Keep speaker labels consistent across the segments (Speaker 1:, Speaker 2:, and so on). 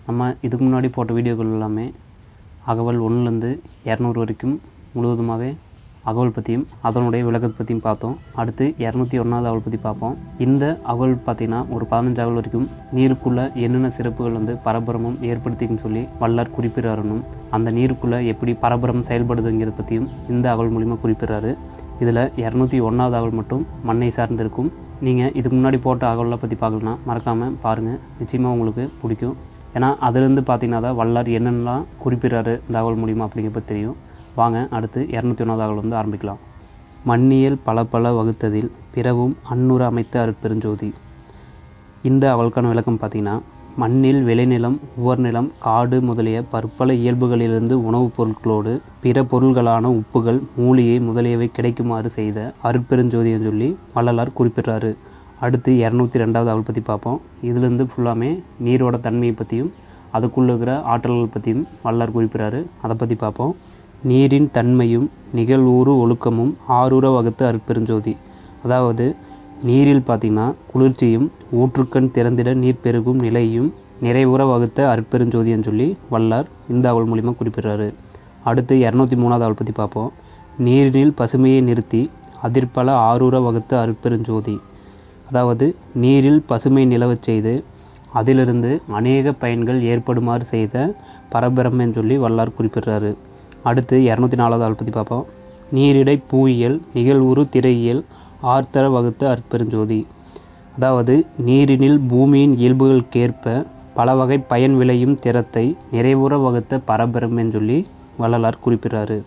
Speaker 1: நம்ம இதுக்கு முன்னாடி போட்ட வீடியோக்கள் எல்லாமே அகவல் ஒன்றுலேருந்து இரநூறு வரைக்கும் முழுவதுமாகவே அகவல் பற்றியும் அதனுடைய விளக்கத்தை பற்றியும் பார்த்தோம் அடுத்து இரநூத்தி ஒன்றாவது அகவல் பற்றி பார்ப்போம் இந்த அகவல் பார்த்தீங்கன்னா ஒரு பதினஞ்சு அகவல் வரைக்கும் நீருக்குள்ளே என்னென்ன சிறப்புகள் வந்து பரபரமும் ஏற்படுத்தின்னு சொல்லி வல்லார் குறிப்பிடுறாருன்னும் அந்த நீருக்குள்ளே எப்படி பரபரம் செயல்படுதுங்கிறத பற்றியும் இந்த அகவல் மூலிமா குறிப்பிடுறாரு இதில் இரநூத்தி ஒன்றாவது அகவல் மட்டும் மண்ணை சார்ந்திருக்கும் நீங்கள் இதுக்கு முன்னாடி போட்ட அகவலை பற்றி பார்க்கலன்னா மறக்காமல் பாருங்கள் நிச்சயமாக உங்களுக்கு பிடிக்கும் ஏன்னா அதுலேருந்து பார்த்தீங்கன்னா தான் வல்லார் என்னென்னலாம் குறிப்பிடுறாரு இந்த அகவல் மூலிமா அப்படிங்கிறப்ப தெரியும் வாங்க அடுத்து இரநூத்தி ஒன்றாவது அகவல் வந்து ஆரம்பிக்கலாம் மண்ணியல் பல பல வகுத்ததில் பிறவும் அன்னுர அமைத்த அருட்பெருஞ்சோதி இந்த அவளுக்கான விளக்கம் பார்த்தீங்கன்னா மண்ணில் விளைநிலம் உவர்நிலம் காடு முதலிய பற்பல இயல்புகளிலிருந்து உணவுப் பொருட்களோடு பிற பொருள்களான உப்புகள் மூலிகை முதலியவை கிடைக்குமாறு செய்த அருட்பெருஞ்சோதின்னு சொல்லி வள்ளலார் குறிப்பிடுறாரு அடுத்து இரநூத்தி ரெண்டாவது அவள் பற்றி பார்ப்போம் இதுலேருந்து ஃபுல்லாமே நீரோட தன்மையை பற்றியும் அதுக்குள்ள இருக்கிற ஆற்றல்கள் பற்றியும் வள்ளலார் குறிப்பிடுறாரு அதை பற்றி பார்ப்போம் நீரின் தன்மையும் நிகழ்வூறு ஒழுக்கமும் ஆறுற வகுத்து அருட்பெருஞ்சோதி அதாவது நீரில் பார்த்திங்கன்னா குளிர்ச்சியும் ஊற்றுக்கண் திறந்திட நீர் பெருகும் நிலையும் நிறைவுற வகுத்த அருட்பெருஞ்சோதின்னு சொல்லி வல்லார் இந்த அவள் மூலிமா குறிப்பிடுறாரு அடுத்து இரநூத்தி மூணாவது அவள் பற்றி பார்ப்போம் நீரினில் பசுமையை நிறுத்தி அதிர்பல ஆறுற வகுத்த அருட்பெருஞ்சோதி அதாவது நீரில் பசுமை நிலவச் செய்து அதிலிருந்து அநேக பயன்கள் ஏற்படுமாறு செய்த பரபிரம்மன்னு சொல்லி வல்லார் குறிப்பிடுறாரு அடுத்து இரநூத்தி நாலாவது ஆள் பற்றி பார்ப்போம் நீரிடை பூயியல் நிகழ்வுறு திரையியல் ஆர்த்தர வகுத்த அற்பெருஞ்சோதி அதாவது நீரினில் பூமியின் இயல்புகளுக்கேற்ப பல வகை பயன் விளையும் திறத்தை நிறைவுற வகுத்த பரபிரம்மன்னு சொல்லி வள்ளலார் குறிப்பிடுறாரு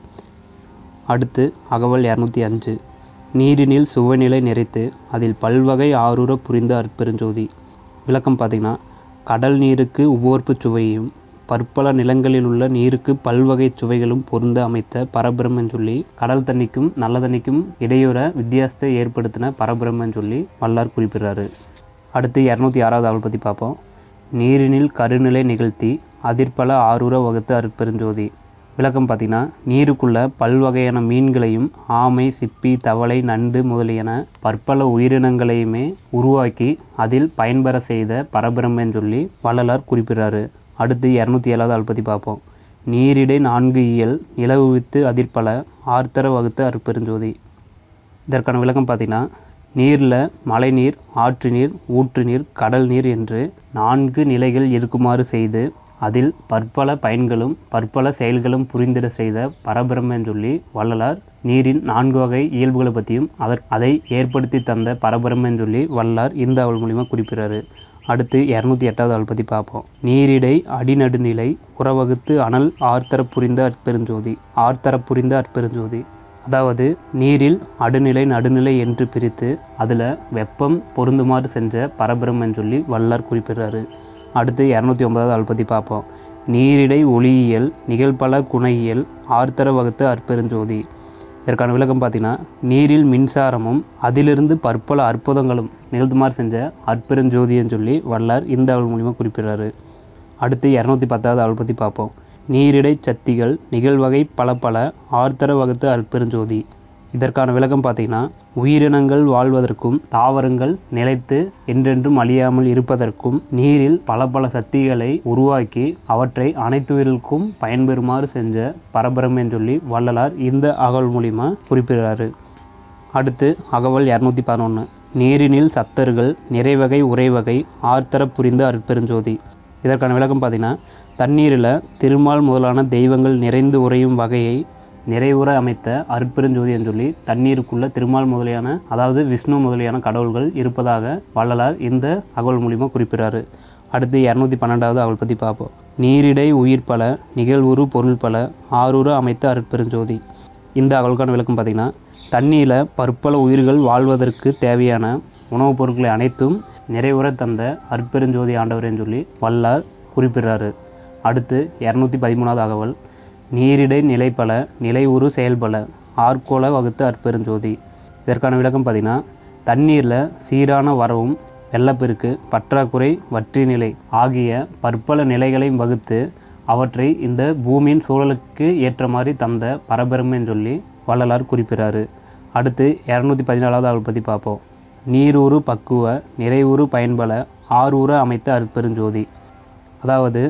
Speaker 1: அடுத்து அகவல் இரநூத்தி அஞ்சு நீரினில் சுவைநிலை நிறைத்து அதில் பல்வகை ஆறுற புரிந்த அற்பெருஞ்சோதி விளக்கம் பார்த்திங்கன்னா கடல் நீருக்கு உபோர்ப்பு சுவையும் பற்பல நிலங்களில் உள்ள நீருக்கு பல்வகை சுவைகளும் பொருந்த அமைத்த பரபிரம்மன் சொல்லி கடல் தண்ணிக்கும் நல்ல தண்ணிக்கும் இடையூற வித்தியாசத்தை ஏற்படுத்தின பரபிரம்மன் சொல்லி வல்லார் குறிப்பிடுறாரு அடுத்து இரநூத்தி ஆறாவது அவள் பற்றி பார்ப்போம் நீரினில் கருநிலை நிகழ்த்தி அதிர்பல ஆறுற வகுத்த அருட்பெருஞ்சோதி விளக்கம் பார்த்திங்கன்னா நீருக்குள்ள பல்வகையான மீன்களையும் ஆமை சிப்பி தவளை நண்டு முதலியன பற்பல உயிரினங்களையுமே உருவாக்கி அதில் பயன்பெற செய்த பரபிரம்மன் சொல்லி வள்ளலார் குறிப்பிடுறாரு அடுத்து இரநூத்தி ஏழாவது ஆள் பற்றி பார்ப்போம் நீரிடை நான்கு இயல் நிலவுவித்து அதிர்பல ஆர்த்தர வகுத்த அருட்பெருஞ்சோதி இதற்கான விளக்கம் பார்த்திங்கன்னா நீரில் மழைநீர் ஆற்று நீர் ஊற்று நீர் கடல் நீர் என்று நான்கு நிலைகள் இருக்குமாறு செய்து அதில் பற்பல பயன்களும் பற்பல செயல்களும் புரிந்திட செய்த பரபிரம்மன் சொல்லி வள்ளலார் நீரின் நான்கு வகை இயல்புகளை பற்றியும் அதற் அதை ஏற்படுத்தி தந்த பரபிரம்மன் சொல்லி வள்ளலார் இந்த அவள் மூலிமா குறிப்பிடுறாரு அடுத்து இரநூத்தி எட்டாவது அவள் பற்றி பார்ப்போம் நீரிடை அடிநடுநிலை உறவகுத்து அனல் ஆர்த்தர புரிந்த அற்பெருஞ்சோதி ஆர்த்தர புரிந்த அற்பெருஞ்சோதி அதாவது நீரில் அடுநிலை நடுநிலை என்று பிரித்து அதில் வெப்பம் பொருந்துமாறு செஞ்ச பரபிரம்மன் சொல்லி வல்லார் குறிப்பிடுறாரு அடுத்து இரநூத்தி ஒன்பதாவது ஆள் பற்றி பார்ப்போம் நீரிடை ஒளியியல் நிகழ்பல குணையியல் ஆர்த்தர வகுத்த அற்பெருஞ்சோதி இதற்கான விளக்கம் பார்த்தீங்கன்னா நீரில் மின்சாரமும் அதிலிருந்து பற்பல அற்புதங்களும் நிகழ்த்துமாறு செஞ்ச அற்பெருஞ்சோதின்னு சொல்லி வல்லார் இந்த அவள் மூலிமா குறிப்பிடுறாரு அடுத்து இரநூத்தி பத்தாவது அவள் பற்றி பார்ப்போம் நீரிடை சக்திகள் நிகழ்வகை பல பல ஆர்த்தர வகுத்த அற்பெருஞ்சோதி இதற்கான விளக்கம் பார்த்தீங்கன்னா உயிரினங்கள் வாழ்வதற்கும் தாவரங்கள் நிலைத்து என்றென்றும் அழியாமல் இருப்பதற்கும் நீரில் பல பல சக்திகளை உருவாக்கி அவற்றை அனைத்துயிர்களுக்கும் பயன்பெறுமாறு செஞ்ச பரபரம்னு சொல்லி வள்ளலார் இந்த அகவல் மூலிமா குறிப்பிடுறாரு அடுத்து அகவல் இரநூத்தி பதினொன்று நீரினில் சத்தர்கள் நிறைவகை உறைவகை ஆர்த்தர புரிந்த அற்பெருஞ்சோதி இதற்கான விளக்கம் பார்த்தீங்கன்னா தண்ணீரில் திருமால் முதலான தெய்வங்கள் நிறைந்து உறையும் வகையை நிறைவுற அமைத்த அருட்பெருஞ்சோதி என்று சொல்லி தண்ணீருக்குள்ள திருமால் முதலியான அதாவது விஷ்ணு முதலியான கடவுள்கள் இருப்பதாக வள்ளலார் இந்த அகவல் மூலிமா குறிப்பிடுறாரு அடுத்து இரநூத்தி பன்னெண்டாவது அவள் பற்றி பார்ப்போம் நீரிடை உயிர் பல நிகழ்வுறு பொருள் பல ஆறுற அமைத்த அருட்பெருஞ்சோதி இந்த அகவலுக்கான விளக்கம் பார்த்திங்கன்னா தண்ணியில் பற்பல உயிர்கள் வாழ்வதற்கு தேவையான உணவுப் பொருட்களை அனைத்தும் நிறைவுற தந்த அற்பெருஞ்சோதி ஆண்டவரேன்னு சொல்லி வல்லார் குறிப்பிடுறாரு அடுத்து இரநூத்தி பதிமூணாவது அகவல் நீரிடை நிலைப்பல நிலையுறு செயல்பல ஆர்கோல வகுத்த அற்பெருஞ்சோதி இதற்கான விளக்கம் பார்த்திங்கன்னா தண்ணீரில் சீரான வரவும் வெள்ளப்பெருக்கு பற்றாக்குறை வற்றி நிலை ஆகிய பற்பல நிலைகளையும் வகுத்து அவற்றை இந்த பூமியின் சூழலுக்கு ஏற்ற மாதிரி தந்த பரபெருமைன்னு சொல்லி வள்ளலார் குறிப்பிடுறாரு அடுத்து இரநூத்தி பதினாலாவது அவள் பற்றி பார்ப்போம் நீரூறு பக்குவ நிறைவுறு பயன்பல ஆரூர அமைத்த அற்பெருஞ்சோதி அதாவது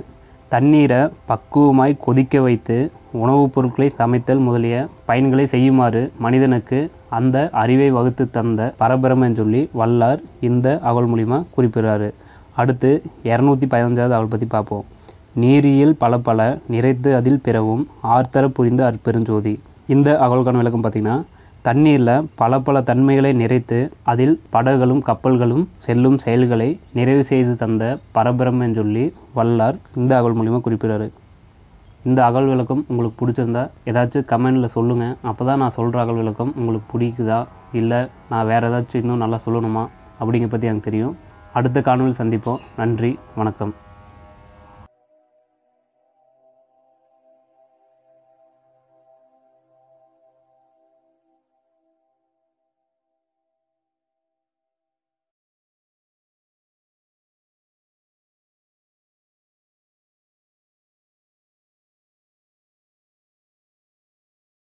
Speaker 1: தண்ணீரை பக்குவமாய் கொதிக்க வைத்து உணவுப் பொருட்களை சமைத்தல் முதலிய பயன்களை செய்யுமாறு மனிதனுக்கு அந்த அறிவை வகுத்து தந்த பரபிரமன்னு சொல்லி வல்லார் இந்த அகவல் மூலிமா குறிப்பிடுறாரு அடுத்து இரநூத்தி பதினஞ்சாவது அவள் பற்றி பார்ப்போம் நீரியில் பல பல நிறைத்து அதில் பிறவும் ஆர்த்தர புரிந்த அற்பெருஞ்சோதி இந்த அகவலுக்கான விளக்கம் பார்த்திங்கன்னா தண்ணீரில் பல பல தன்மைகளை நிறைத்து அதில் படகுகளும் கப்பல்களும் செல்லும் செயல்களை நிறைவு செய்து தந்த பரபிரமன்னு சொல்லி வல்லார் இந்த அகவல் மூலிமா குறிப்பிடுறாரு இந்த அகல் விளக்கம் உங்களுக்கு பிடிச்சிருந்தா ஏதாச்சும் கமெண்டில் சொல்லுங்கள் அப்போ தான் நான் சொல்கிற அகல் விளக்கம் உங்களுக்கு பிடிக்குதா இல்லை நான் வேறு ஏதாச்சும் இன்னும் நல்லா சொல்லணுமா அப்படிங்கிற பற்றி எனக்கு தெரியும் அடுத்த காணொலியில் சந்திப்போம் நன்றி வணக்கம்